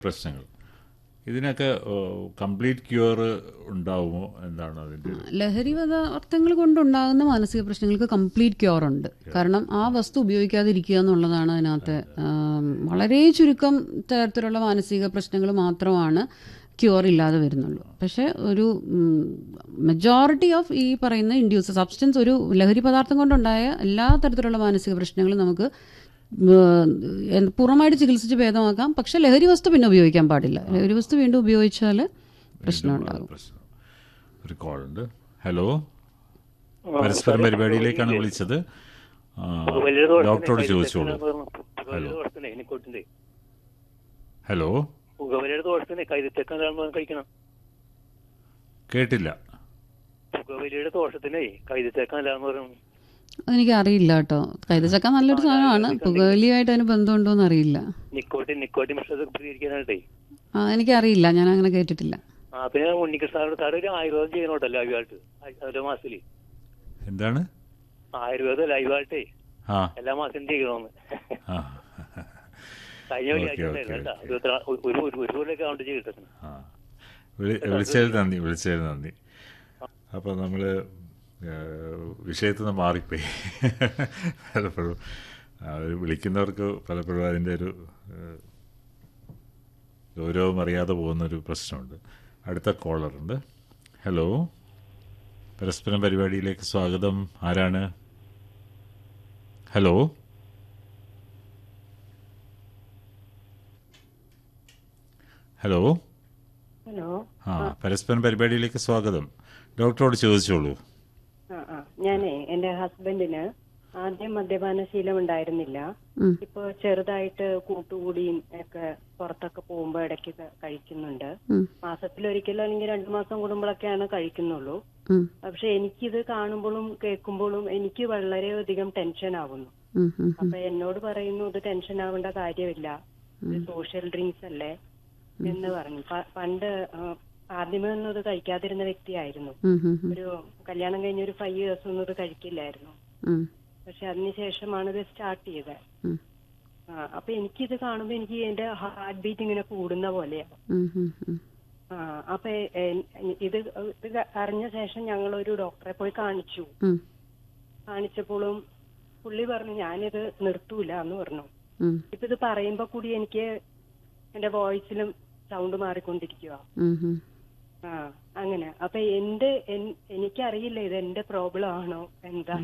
പ്രശ്നങ്ങൾ ഇതിനൊക്കെ complete cure ഉണ്ടാവുമോ എന്താണ് അതിൻ്റെ ഒരു- ലഹരി പദാർത്ഥങ്ങൾ കൊണ്ടുണ്ടാകുന്ന മാനസിക പ്രശ്നങ്ങൾക്ക് കംപ്ലീറ്റ് ക്യൂർ ഉണ്ട് കാരണം ആ വസ്തു ഉപയോഗിക്കാതിരിക്കുക എന്നുള്ളതാണ് അതിനകത്ത് ആം, വളരെ ചുരുക്കം തരത്തിലുള്ള മാനസിക പ്രശ്നങ്ങൾ മാത്രമാണ് ക്യൂർ ഇല്ലാതെ വരുന്നുള്ളൂ പക്ഷേ ഒരു മെജോറിറ്റി ഓഫ് ഈ പറയുന്ന ഇൻഡ്യൂസ് സബ്സ്റ്റൻസ് ഒരു ലഹരി പദാർത്ഥം കൊണ്ടുണ്ടായ എല്ലാ തരത്തിലുള്ള മാനസിക പ്രശ്നങ്ങളും നമുക്ക് ഉം, പുറമായിട്ട് ചികിത്സിച്ച് ഭേദമാക്കാം പക്ഷെ ലഹരി വസ്തു പിന്നെ ഉപയോഗിക്കാൻ പാടില്ല ലഹരി വസ്തു വീണ്ടും ഉപയോഗിച്ചാൽ പ്രശ്നമുണ്ടാകും പ്രശ്നം ഒരു കോൾ ഉണ്ട് ഹലോ പരസ്പരം പരിപാടിയിലേക്കാണ് വിളിച്ചത് ആ, ഡോക്ടറോട് ചോദിച്ചോളൂ ഹലോ എനിക്കോട്ടിന്റെ ഹലോ പുകവലിയുടെ ദോഷത്തിന് കൈതച്ചക്ക എന്താണെന്ന് കഴിക്കണം കേട്ടില്ല പുകവലിയുടെ ദോഷത്തിനെ കൈതച്ചക്ക എന്താണെന്ന് പറയണം അതെനിക്ക് അറിയില്ല കേട്ടോ കൈതച്ചക്ക നല്ലൊരു സാധനമാണ് പുകവലിയായിട്ട് അതിന് ബന്ധമുണ്ടോ എന്ന് അറിയില്ല നിക്കോട്ടിൻ നിക്കോട്ടിൻ പ്രശ്നത്തെ പ്രതികരിക്കാനായിട്ടേ ആ എനിക്കറിയില്ല ഞാൻ അങ്ങനെ കേട്ടിട്ടില്ല ആ പിന്നെ ഉണ്ണിക്കൃഷ്ണ സാറ് സാറ് ഒരു ആയുർവേദം ചെയ്യണോട്ടോ ലൈവായിട്ട് ഓരോ മാസത്തില് എന്താണ് ആയുർവേദം ലൈവായിട്ടേ ആ എല്ലാ മാസം ചെയ്യണമെന്ന് ആ കഴിഞ്ഞ വെള്ളിയാഴ്ച ഓക്കേ, ഉണ്ടായിരുന്നു ഓക്കേ, കേട്ടോ ഇരുപത്തി ഒരു ഒരു ഒരു കൊല്ലൊക്കെ കൗണ്ട് ചെയ്തിട്ടുണ്ട് ആ വിളി വിളിച്ചതിൽ നന്ദി വിളിച്ചതിൽ നന്ദി അപ്പോൾ നമ്മൾ വിഷയത്തിൽ നിന്ന് മാറിപ്പോയി പലപ്പോഴും അവർ വിളിക്കുന്നവർക്ക് പലപ്പോഴും അതിൻ്റെ ഒരു ഏഹ്, ഗൗരവം അറിയാതെ പോകുന്നൊരു പ്രശ്നമുണ്ട് അടുത്ത കോളറുണ്ട് ഹലോ പരസ്പരം പരിപാടിയിലേക്ക് സ്വാഗതം ആരാണ് ഹലോ ഹലോ ഹലോ ആ പരസ്പരം പരിപാടിയിലേക്ക് സ്വാഗതം ഡോക്ടറോട് ചോദിച്ചോളൂ ആ ആ ഞാനേ എന്റെ ഹസ്ബൻഡിന് ആദ്യം മദ്യപാന ശീലം ഉണ്ടായിരുന്നില്ല ഉം. ഇപ്പൊ ചെറുതായിട്ട് കൂട്ടുകൂടിയും ഒക്കെ പുറത്തൊക്കെ പോകുമ്പോ ഇടയ്ക്ക് ക- കഴിക്കുന്നുണ്ട് ഉം, മാസത്തിലൊരിക്കലോ അല്ലെങ്കിൽ രണ്ടു മാസം കൂടുമ്പോഴൊക്കെയാണ് കഴിക്കുന്നുള്ളൂ ഉം, പക്ഷെ എനിക്കിത് കാണുമ്പോഴും കേൾക്കുമ്പോഴും എനിക്ക് വളരെയധികം ടെൻഷൻ ആവുന്നു ഉം, ഉം, അപ്പൊ എന്നോട് പറയുന്നു ഇത് ടെൻഷൻ ആവേണ്ട കാര്യമില്ല ഇത് സോഷ്യൽ ഡ്രിങ്ക്സ് അല്ലേ എന്ന് പറഞ്ഞു പ- പണ്ട് ആ, ആദ്യമേ ഒന്നും ഇത് കഴിക്കാതിരുന്ന വ്യക്തിയായിരുന്നു ഉം, ഉം, ഉം, ഒരു കല്യാണം കഴിഞ്ഞ ഒരു ഫൈവ് ഇയേഴ്സ് ഒന്നും ഇത് കഴിക്കില്ലായിരുന്നു ഉം, പക്ഷെ അതിനുശേഷമാണ് ഇത് സ്റ്റാർട്ട് ചെയ്തത് ഉം, ആ, അപ്പൊ എനിക്കിത് കാണുമ്പോ എനിക്ക് എന്റെ ഹാർട്ട് ബീറ്റ് ഇങ്ങനെ കൂടുന്ന പോലെയാണ് ഉം, ഉം, ഉം. ആ, അപ്പൊ എ- ഇത് ഇത് അറിഞ്ഞ ശേഷം ഞങ്ങൾ ഒരു ഡോക്ടറെ പോയി കാണിച്ചു ഉം, കാണിച്ചപ്പോഴും പുള്ളി പറഞ്ഞു ഞാനിത് നിർത്തൂല എന്ന് പറഞ്ഞു ഉം, ഇപ്പൊ ഇത് പറയുമ്പോ കൂടി എനിക്ക് എന്റെ വോയിസിലും സൗണ്ട് മാറിക്കൊണ്ടിരിക്കുക ഉം, ഉം. ആ അങ്ങനെ അപ്പൊ എന്റെ എൻ- എനിക്കറിയില്ല ഇത് എന്റെ പ്രോബ്ലം ആണോ എന്താണ്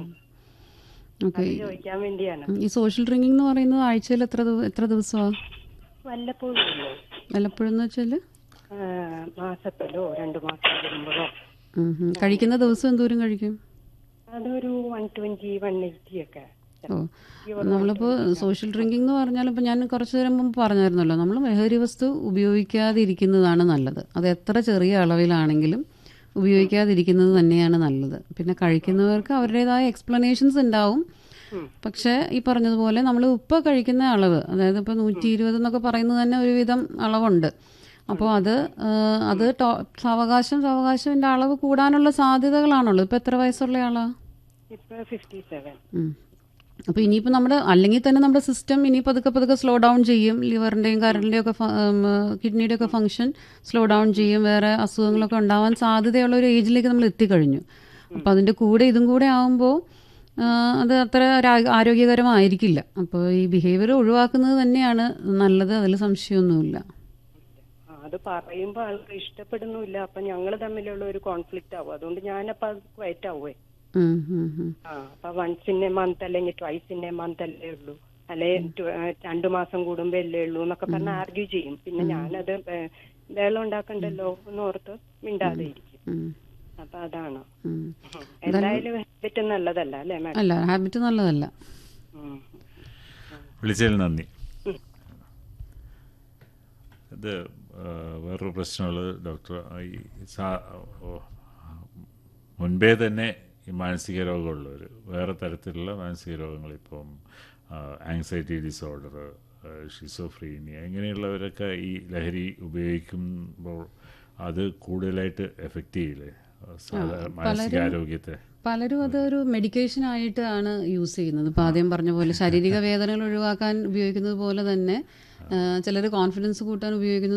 ഓക്കെ അത് ചോദിക്കാൻ വേണ്ടിയാണ് ഈ സോഷ്യൽ ഡ്രിങ്കിങ് എന്ന് പറയുന്നത് ആഴ്ചയിൽ എത്ര ദിവ- എത്ര ദിവസമാണ് വല്ലപ്പോഴും ഉള്ളൂ വല്ലപ്പോഴും എന്ന് വെച്ചാൽ ആ, മാസത്തിലോ രണ്ടു മാസം കൂടുമ്പോഴോ കഴിക്കുന്ന ദിവസം എന്തോരം കഴിക്കും അതൊരു വൺ ട്വന്റി വൺ എയ്റ്റി ഒക്കെ ഓ നമ്മളിപ്പോൾ സോഷ്യൽ ഡ്രിങ്കിങ് എന്ന് പറഞ്ഞാൽ ഇപ്പോൾ ഞാൻ കുറച്ച് നേരം മുമ്പ് പറഞ്ഞായിരുന്നല്ലോ നമ്മൾ ലഹരി വസ്തു ഉപയോഗിക്കാതിരിക്കുന്നതാണ് നല്ലത് അത് എത്ര ചെറിയ അളവിലാണെങ്കിലും ഉപയോഗിക്കാതിരിക്കുന്നത് തന്നെയാണ് നല്ലത് പിന്നെ കഴിക്കുന്നവർക്ക് അവരുടേതായ എക്സ്പ്ലനേഷൻസ് ഉണ്ടാവും പക്ഷേ ഈ പറഞ്ഞതുപോലെ നമ്മൾ ഇപ്പോൾ കഴിക്കുന്ന അളവ് അതായത് ഇപ്പോൾ നൂറ്റി ഇരുപത് എന്നൊക്കെ പറയുന്നത് തന്നെ ഒരുവിധം അളവുണ്ട് അപ്പോൾ അത് ആ, അത് ടോ- സാവകാശം സാവകാശത്തിൻ്റെ അളവ് കൂടാനുള്ള സാധ്യതകളാണുള്ളത് ഇപ്പോൾ എത്ര വയസ്സുള്ള ആളാ ഇപ്പൊ ഫിഫ്റ്റി സെവൻ ഉം. അപ്പോൾ ഇനിയിപ്പോൾ നമ്മുടെ അല്ലെങ്കിൽ തന്നെ നമ്മുടെ സിസ്റ്റം ഇനി പതുക്കെ പതുക്കെ സ്ലോ ഡൗൺ ചെയ്യും ലിവറിൻ്റെയും കരളിൻ്റെയും ഒക്കെ കിഡ്നിയുടെ ഒക്കെ ഫംഗ്ഷൻ സ്ലോ ഡൗൺ ചെയ്യും വേറെ അസുഖങ്ങളൊക്കെ ഉണ്ടാവാൻ സാധ്യതയുള്ള ഒരു ഏജിലേക്ക് നമ്മൾ എത്തിക്കഴിഞ്ഞു അപ്പോൾ അതിൻ്റെ കൂടെ ഇതും കൂടെ ആകുമ്പോൾ അത് അത്ര ഒരു ആ- ആരോഗ്യകരമായിരിക്കില്ല അപ്പോൾ ഈ ബിഹേവിയർ ഒഴിവാക്കുന്നത് തന്നെയാണ് നല്ലത് അതിൽ സംശയമൊന്നുമില്ല അത് പറയുമ്പോ ആൾക്ക് ഇഷ്ടപ്പെടുന്നില്ല അപ്പൊ ഞങ്ങൾ തമ്മിലുള്ള ഒരു കോൺഫ്ലിക്റ്റ് ആവും അതുകൊണ്ട് ഞാനപ്പോ അത് ക്വയറ്റ് ആവുവേ ഉം, ഉം, ഉം. ആ അപ്പൊ വൺസ് ഇൻ എ മന്ത് അല്ലെങ്കിൽ ട്വൈസ് ഇൻ എ മന്ത് അല്ലേ ഉള്ളൂ അല്ലെ രണ്ടു മാസം കൂടുമ്പോ അല്ലേ ഉള്ളൂ എന്നൊക്കെ പറഞ്ഞ് ആർഗ്യൂ ചെയ്യും പിന്നെ ഞാനത് ഏഹ്, ബഹളം ഉണ്ടാക്കണ്ടല്ലോ എന്ന് ഓർത്ത് മിണ്ടാതെ ഇരിക്കും ഉം, അപ്പൊ അതാണ് ഉം. എന്തായാലും ഹാബിറ്റ് നല്ലതല്ല അല്ലേ മാഡം അല്ല ഹാബിറ്റ് നല്ലതല്ല ഉം. വിളിച്ചതിൽ നന്ദി ഇത് ആ, വേറൊരു പ്രശ്നമുള്ളത് ഡോക്ടർ ഈ സാ- ഓ, മുൻപേ തന്നെ ഈ മാനസിക രോഗമുള്ളവർ വേറെ തരത്തിലുള്ള മാനസിക രോഗങ്ങൾ ഇപ്പം ആങ്സൈറ്റി ഡിസോർഡർ ഷിസോഫ്രീനിയ ഇങ്ങനെയുള്ളവരൊക്കെ ഈ ലഹരി ഉപയോഗിക്കുമ്പോൾ അത് കൂടുതലായിട്ട് എഫക്റ്റ് ചെയ്യില്ലേ സാധാ മാനസികാരോഗ്യത്തെ പലരും അതൊരു മെഡിക്കേഷൻ ആയിട്ടാണ് യൂസ് ചെയ്യുന്നത് ഇപ്പം ആദ്യം പറഞ്ഞ പോലെ ശാരീരിക വേദനകൾ ഒഴിവാക്കാൻ ഉപയോഗിക്കുന്നത് പോലെ തന്നെ ചിലർ കോൺഫിഡൻസ് കൂട്ടാൻ ഉപയോഗിക്കുന്നത്